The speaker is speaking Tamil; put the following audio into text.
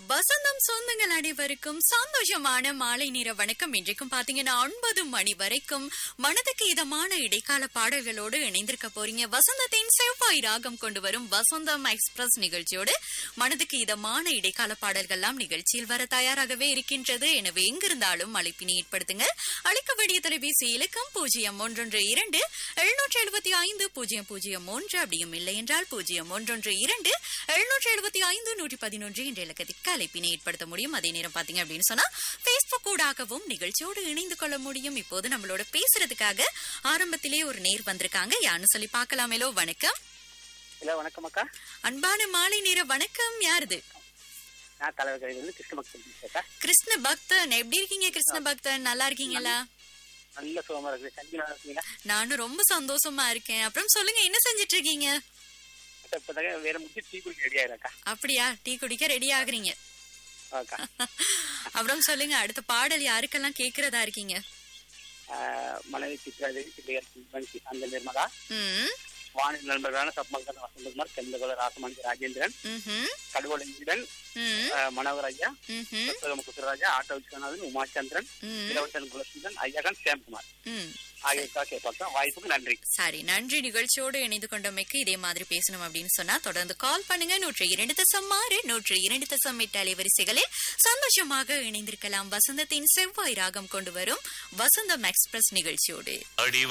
வசந்தம் சொந்தங்கள் அனைவருக்கும் சந்தோஷமான மாலை நேர வணக்கம் இன்றைக்கும் பாத்தீங்கன்னா ஒன்பது மணி வரைக்கும் மனதுக்கு இதமான இடைக்கால பாடல்களோடு இணைந்திருக்க போறீங்க வசந்தத்தின் செவ்வாய் ராகம் கொண்டு வரும் வசந்தம் எக்ஸ்பிரஸ் நிகழ்ச்சியோடு மனதுக்கு இதமான இடைக்கால பாடல்கள்லாம் நிகழ்ச்சியில் வர தயாராகவே இருக்கின்றது எனவே எங்கிருந்தாலும் அழைப்பினை ஏற்படுத்துங்க அழைக்க வேண்டிய தொலைபேசி இலக்கம் பூஜ்ஜியம் ஒன்றொன்று இரண்டு எழுநூற்றி எழுபத்தி ஐந்து பூஜ்ஜியம் பூஜ்ஜியம் ஒன்று அப்படியும் இல்லை என்றால் பூஜ்ஜியம் ஒன்றொன்று இரண்டு எழுநூற்றி எழுபத்தி ஐந்து நூற்றி பதினொன்று என்ற இலக்கத்திற்கு அழைப்பினை ஏற்படுத்த முடியும் அதே நேரம் பாத்தீங்க அப்படின்னு சொன்னா பேஸ்புக் ஊடாகவும் நிகழ்ச்சியோடு இணைந்து கொள்ள முடியும் இப்போது நம்மளோட பேசுறதுக்காக ஆரம்பத்திலே ஒரு நேர் வந்திருக்காங்க யாருன்னு சொல்லி பார்க்கலாமேலோ வணக்கம் ஹலோ வணக்கம் அக்கா அன்பான மாலை நேர வணக்கம் யாருது நான் தலைவர் இருந்து கிருஷ்ண பக்தன் பேசுறேன் கிருஷ்ண பக்தன் எப்படி இருக்கீங்க கிருஷ்ண பக்தன் நல்லா இருக்கீங்களா நல்ல சுகமா இருக்குது சந்தி நல்லா இருக்கீங்களா நானும் ரொம்ப சந்தோஷமா இருக்கேன் அப்புறம் சொல்லுங்க என்ன செஞ்சிட்டு இருக்கீங்க இப்போதாங்க வேற முடிச்சு டீ குடிக்க ரெடி ஆயிருக்கா அப்படியா டீ குடிக்க ரெடி ஆகுறீங்க அக்கா அப்புறம் சொல்லுங்க அடுத்த பாடல் யாருக்கெல்லாம் கேக்குறதா இருக்கீங்க ஆஹ் மனைவி சித்ராதேவி பிள்ளையர் மனுஷி அந்த நிர்மலா ம் வானிலை நண்பர்களான சப்மங்கன் வசந்தகுமார் செந்தகுல ராசமணி ராஜேந்திரன் ம்ஹும், கடுவல் இந்திரன் ம், ஆஹ் மனோகர் ஐயா ம்ஹும், புத்தகம் குசராஜா ஆட்டோ விஸ்வநாதன் உமாச்சந்திரன் ம், இளவரசன் குலசுந்தன் ஐயகன் சேம்குமார் ம். ஆகியோருக்காக கேட்பாங்க வாய்ப்புக்கு நன்றி சரி நன்றி நிகழ்ச்சியோடு இணைந்து கொண்டமைக்கு இதே மாதிரி பேசணும் அப்படின்னு சொன்னா தொடர்ந்து கால் பண்ணுங்க நூற்றி இரண்டு தசம் ஆறு நூற்றி இரண்டு தசம் எட்டு அலைவரிசைகளில் சந்தோஷமாக இணைந்திருக்கலாம் வசந்தத்தின் செவ்வாய் ராகம் கொண்டு வரும் வசந்தம் எக்ஸ்பிரஸ் நிகழ்ச்சியோடு அடி